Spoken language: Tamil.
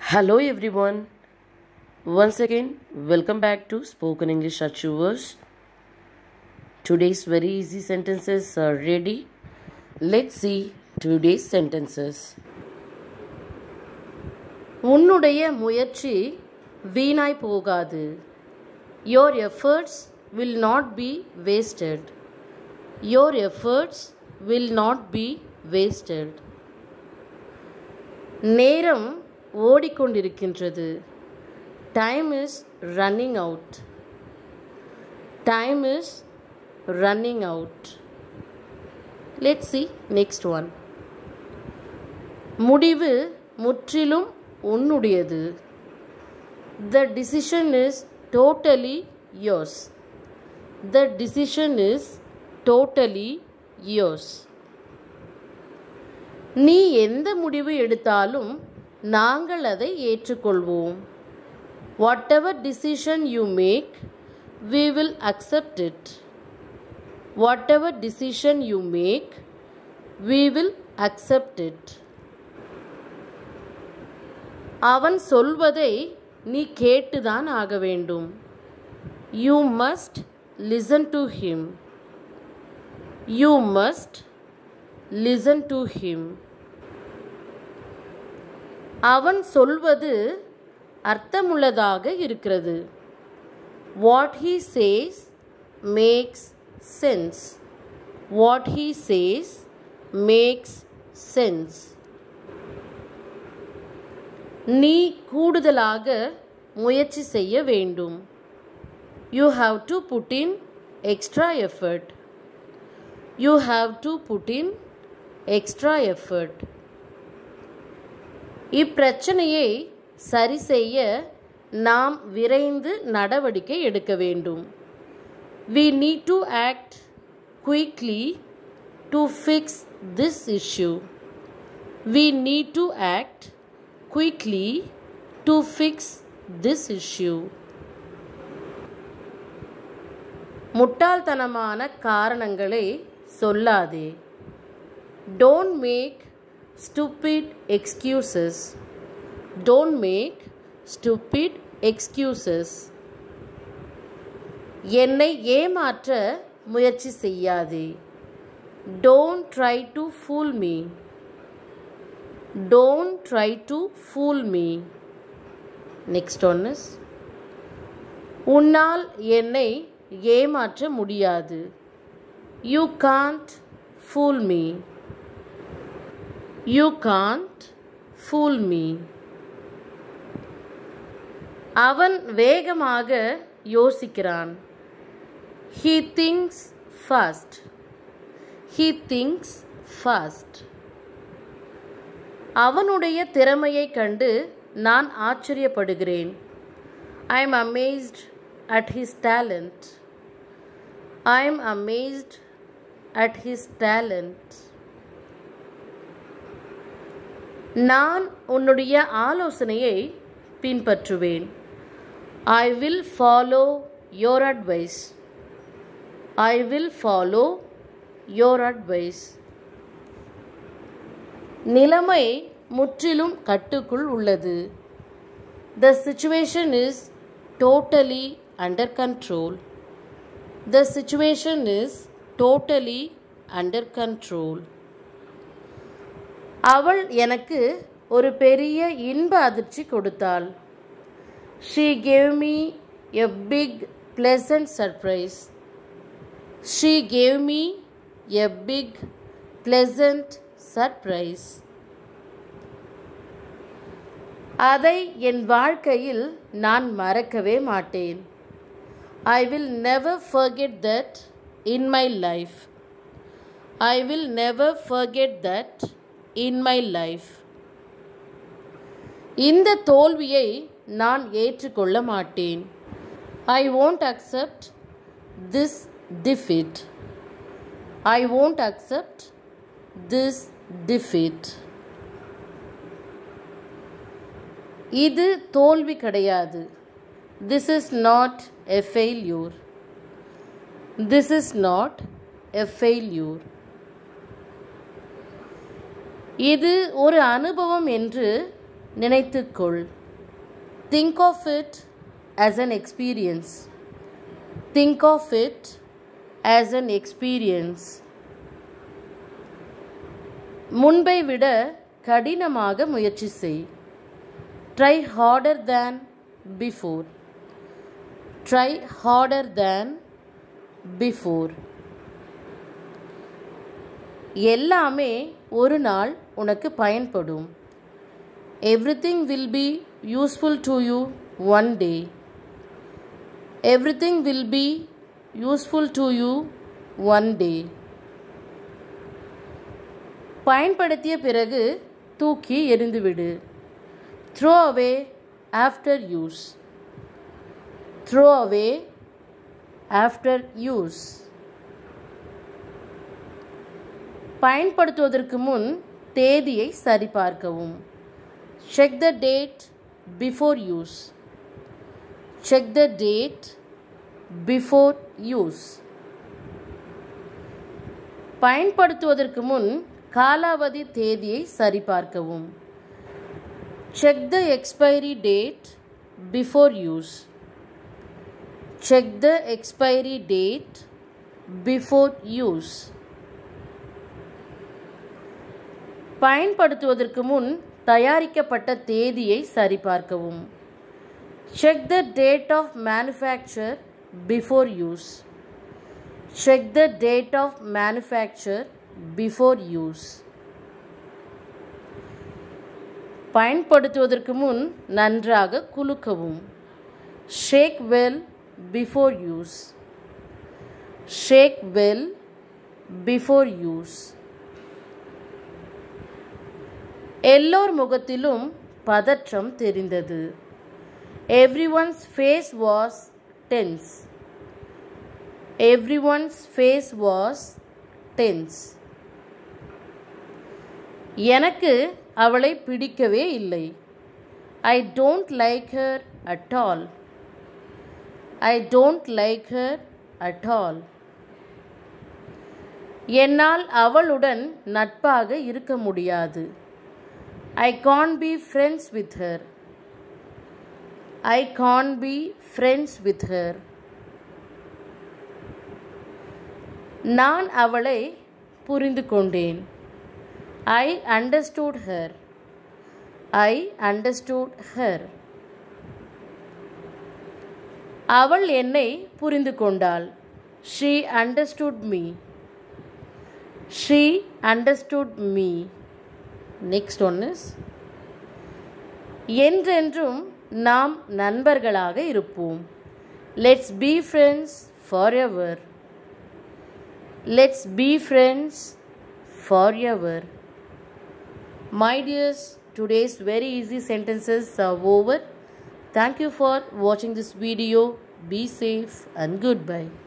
Hello everyone. Once again, welcome back to Spoken English Achievers. Today's very easy sentences are ready. Let's see today's sentences. உன்னுடைய முயற்சி வீணாய் போகாது your efforts will not be wasted your efforts will not be wasted நேரம் ஓடிக்கொண்டிருக்கின்றது time is running out time is running out let see next one முடிவு முற்றிலும் உன்னுடையது the decision is totally yours the decision is totally yours நீ எந்த முடிவு எடுத்தாலும் நாங்கள் அதை ஏற்றுக்கொள்வோம் whatever decision you make we will accept it whatever decision you make we will accept it அவன் சொல்வதை நீ கேட்டுதான் ஆக வேண்டும் you must listen to him you must listen to him அவன் சொல்வது அர்த்தமுள்ளதாக இருக்கிறது what he says makes sense what he says makes sense நீ கூடுதலாக முயற்சி செய்ய வேண்டும் you have to put in extra effort you have to put in extra effort இப்பிரச்சனையை சரி செய்ய நாம் விரைந்து நடவடிக்கை எடுக்க வேண்டும் we need to act quickly to fix this issue we need to act quickly to fix this issue முட்டாள்தனமான காரணங்களை சொல்லாதே don't make stupid excuses. Don't make stupid excuses. என்னை ஏமாற்ற முயற்சி செய்யாதே don't try to fool me don't try to fool me next one is உன்னால் என்னை ஏமாற்ற முடியாது you can't fool me you can't fool me அவன் வேகமாக யோசிக்கிறான் he thinks fast he thinks fast அவனுடைய திறமையை கண்டு நான் ஆச்சரியப்படுகிறேன் I am amazed at his talent I am amazed at his talent நான் உன்னுடைய ஆலோசனையை பின்பற்றுவேன் I will follow your advice I will follow your advice நிலைமை முற்றிலும் கட்டுக்குள் உள்ளது the situation is totally under control the situation is totally under control அவள் எனக்கு ஒரு பெரிய இன்ப அதிர்ச்சி கொடுத்தாள் she gave me a big pleasant surprise she gave me a big pleasant surprise அதை என் வாழ்க்கையில் நான் மறக்கவே மாட்டேன் I will never forget that in my life I will never forget that in my life இந்த தோல்வியை நான் ஏற்றுக்கொள்ள மாட்டேன் I won't accept this defeat I won't accept this defeat இது தோல்வி கிடையாது this is not a failure this is not a failure இது ஒரு அனுபவம் என்று நினைத்துக்கொள் think of it as an experience think of it as an experience முன்பை விட கடினமாக முயற்சி செய் try harder than before try harder than before எல்லாமே ஒரு நாள் உனக்கு பயன்படும் everything will be useful to you one day everything will be useful to you one day பயன்படுத்திய பிறகு தூக்கி எறிந்துவிடு throw away after use throw away after use பயன்படுத்துவதற்கு முன் தேதியை சரிபார்க்கவும் check the date before use check the date before use பயன்படுத்துவதற்கு முன் காலாவதி தேதியை சரிபார்க்கவும் check the expiry date before use check the expiry date before use பயன்படுத்துவதற்கு முன் தயாரிக்கப்பட்ட தேதியை சரிபார்க்கவும் check the date of manufacture before use check the date of manufacture before use பயன்படுத்துவதற்கு முன் நன்றாக குலுக்கவும் shake well before use shake well before use எல்லோர் முகத்திலும் பதற்றம் தெரிந்தது everyone's face was tense everyone's face was tense எனக்கு அவளை பிடிக்கவே இல்லை I don't like her at all I don't like her at all என்னால் அவளுடன் நட்பாக இருக்க முடியாது I can be friends with her I can be friends with her நான் அவளை புரிந்து கொண்டேன் I understood her I understood her அவள் என்னை புரிந்து கொண்டாள் she understood me she understood me next one is என்றென்றும் நாம் நண்பர்களாக இருப்போம் let's be friends forever let's be friends forever My dears, today's very easy sentences are over. Thank you for watching this video. Be safe and goodbye.